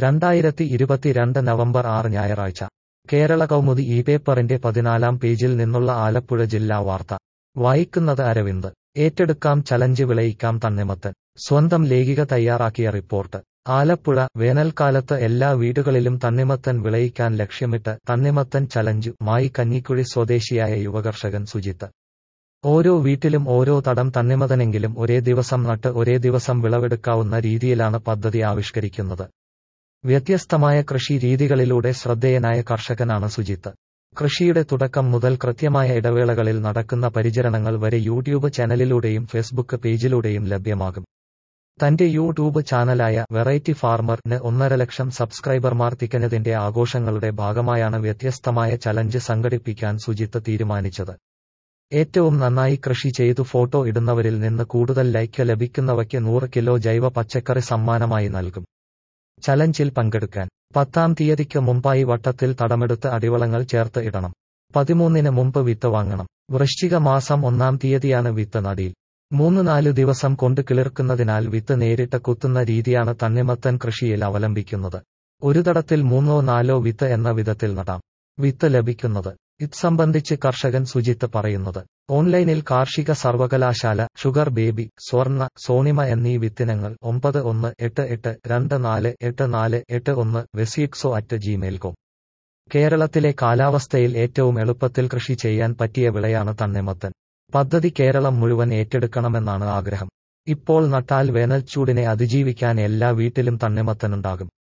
രണ്ടായിരത്തി ഇരുപത്തിരണ്ട് നവംബർ ആറ് ഞായറാഴ്ച കേരള കൗമുദി ഈ പേപ്പറിന്റെ പതിനാലാം പേജിൽ നിന്നുള്ള ആലപ്പുഴ ജില്ലാ വാർത്ത വായിക്കുന്നത് അരവിന്ദ് ഏറ്റെടുക്കാം ചലഞ്ച് വിളയിക്കാം തണ്ണിമത്തൻ സ്വന്തം ലേഖിക തയ്യാറാക്കിയ റിപ്പോർട്ട് ആലപ്പുഴ വേനൽക്കാലത്ത് എല്ലാ വീടുകളിലും തണ്ണിമത്തൻ വിളയിക്കാൻ ലക്ഷ്യമിട്ട് തണ്ണിമത്തൻ ചലഞ്ചു മായി കഞ്ഞിക്കുഴി സ്വദേശിയായ യുവകർഷകൻ സുജിത്ത് ഓരോ വീട്ടിലും ഓരോ തടം തണ്ണിമതനെങ്കിലും ഒരേ ദിവസം നട്ട് ഒരേ ദിവസം വിളവെടുക്കാവുന്ന രീതിയിലാണ് പദ്ധതി ആവിഷ്കരിക്കുന്നത് വ്യത്യസ്തമായ കൃഷി രീതികളിലൂടെ ശ്രദ്ധേയനായ കർഷകനാണ് സുജിത്ത് കൃഷിയുടെ തുടക്കം മുതൽ കൃത്യമായ ഇടവേളകളിൽ നടക്കുന്ന പരിചരണങ്ങൾ വരെ യൂട്യൂബ് ചാനലിലൂടെയും ഫേസ്ബുക്ക് പേജിലൂടെയും ലഭ്യമാകും തന്റെ യൂട്യൂബ് ചാനലായ വെറൈറ്റി ഫാർമറിന് ഒന്നര ലക്ഷം സബ്സ്ക്രൈബർമാർ തികഞ്ഞതിന്റെ ആഘോഷങ്ങളുടെ ഭാഗമായാണ് വ്യത്യസ്തമായ ചലഞ്ച് സംഘടിപ്പിക്കാൻ സുജിത്ത് തീരുമാനിച്ചത് ഏറ്റവും നന്നായി കൃഷി ചെയ്തു ഫോട്ടോ ഇടുന്നവരിൽ നിന്ന് കൂടുതൽ ലൈക്ക് ലഭിക്കുന്നവയ്ക്ക് നൂറ് കിലോ ജൈവ പച്ചക്കറി സമ്മാനമായി നൽകും ചലഞ്ചിൽ പങ്കെടുക്കാൻ പത്താം തീയതിക്ക് മുമ്പായി വട്ടത്തിൽ തടമെടുത്ത് അടിവളങ്ങൾ ചേർത്ത് ഇടണം പതിമൂന്നിന് മുമ്പ് വിത്ത് വാങ്ങണം വൃശ്ചിക മാസം ഒന്നാം തീയതിയാണ് വിത്ത് നടിയിൽ മൂന്ന് നാല് ദിവസം കൊണ്ട് കിളിർക്കുന്നതിനാൽ വിത്ത് നേരിട്ട് കുത്തുന്ന രീതിയാണ് തണ്ണിമത്തൻ കൃഷിയിൽ അവലംബിക്കുന്നത് ഒരു തടത്തിൽ മൂന്നോ നാലോ വിത്ത് എന്ന വിധത്തിൽ നടാം വിത്ത് ലഭിക്കുന്നത് ഇത് സംബന്ധിച്ച് കർഷകൻ സുജിത്ത് പറയുന്നത് ഓൺലൈനിൽ കാർഷിക സർവകലാശാല ഷുഗർ ബേബി സ്വർണ്ണ സോണിമ എന്നീ വിത്തിനങ്ങൾ ഒമ്പത് ഒന്ന് എട്ട് എട്ട് രണ്ട് നാല് എട്ട് നാല് എട്ട് ഒന്ന് വെസീറ്റ്സോ അറ്റ് ജിമെയിൽ കോം കേരളത്തിലെ കാലാവസ്ഥയിൽ ഏറ്റവും എളുപ്പത്തിൽ കൃഷി ചെയ്യാൻ പറ്റിയ വിളയാണ് തണ്ണിമത്തൻ പദ്ധതി കേരളം മുഴുവൻ ഏറ്റെടുക്കണമെന്നാണ് ആഗ്രഹം ഇപ്പോൾ നട്ടാൽ വേനൽച്ചൂടിനെ അതിജീവിക്കാൻ എല്ലാ വീട്ടിലും തണ്ണിമത്തനുണ്ടാകും